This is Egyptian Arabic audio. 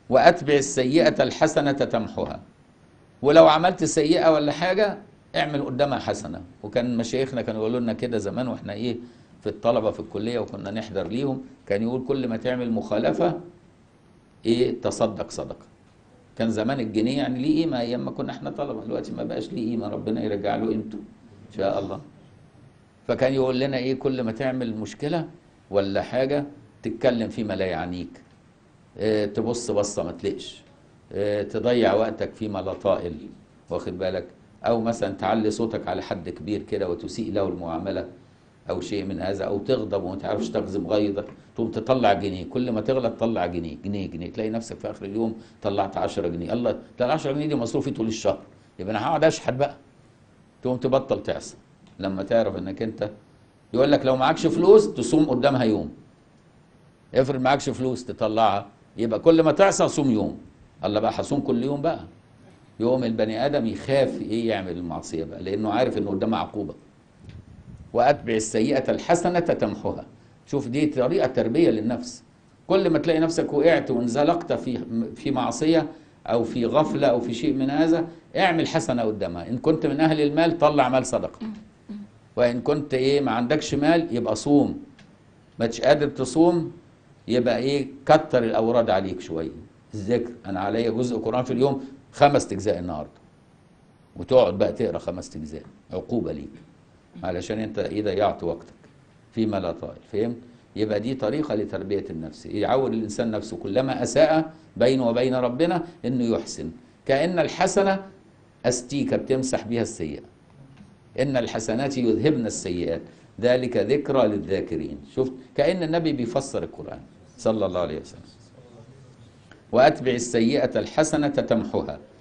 واتبع السيئه الحسنه تمحها ولو عملت سيئه ولا حاجه اعمل قدامها حسنه وكان مشايخنا كانوا يقولوا لنا كده زمان واحنا ايه في الطلبه في الكليه وكنا نحضر ليهم كان يقول كل ما تعمل مخالفه ايه تصدق صدقه كان زمان الجنيه يعني ليه قيمه ايام ما كنا احنا طلبه دلوقتي ما بقاش ليه قيمه ربنا يرجع له قيمته ان شاء الله فكان يقول لنا ايه كل ما تعمل مشكله ولا حاجه تتكلم فيما لا يعنيك اه تبص بصه ما تلقش اه تضيع وقتك فيما لا طائل واخد بالك او مثلا تعلي صوتك على حد كبير كده وتسيء له المعامله او شيء من هذا او تغضب وما تعرفش تغزم غيظك تقوم تطلع جنيه كل ما تغلط طلع جنيه جنيه جنيه تلاقي نفسك في اخر اليوم طلعت 10 جنيه الله ده ال 10 جنيه دي مصروفي طول الشهر يبقى انا هقعد اشحت بقى تقوم تبطل تعصى لما تعرف انك انت يقول لك لو معكش فلوس تصوم قدامها يوم افرض معكش فلوس تطلعها يبقى كل ما تعصى صوم يوم الله بقى هصوم كل يوم بقى يوم البني ادم يخاف ايه يعمل المعصيه بقى لانه عارف انه قدامه عقوبه واتبع السيئه الحسنه تمحها شوف دي طريقه تربيه للنفس كل ما تلاقي نفسك وقعت وانزلقت في في معصيه او في غفله او في شيء من هذا اعمل حسنه قدامها ان كنت من اهل المال طلع مال صدقه وان كنت ايه ما عندكش مال يبقى صوم ما تش قادر تصوم يبقى ايه كتر الاوراد عليك شويه الذكر انا عليا جزء قران في اليوم خمس اجزاء النهارده وتقعد بقى تقرا خمس اجزاء عقوبه ليك علشان انت ايه ضيعت وقتك فيما لا طائل فهمت يبقى دي طريقه لتربيه النفس يعود الانسان نفسه كلما اساء بينه وبين ربنا انه يحسن كان الحسنه استيكه بتمسح بها السيئه ان الحسنات يذهبن السيئات ذلك ذكرى للذاكرين شفت كان النبي بيفسر القران صلى الله عليه وسلم واتبع السيئه الحسنه تمحها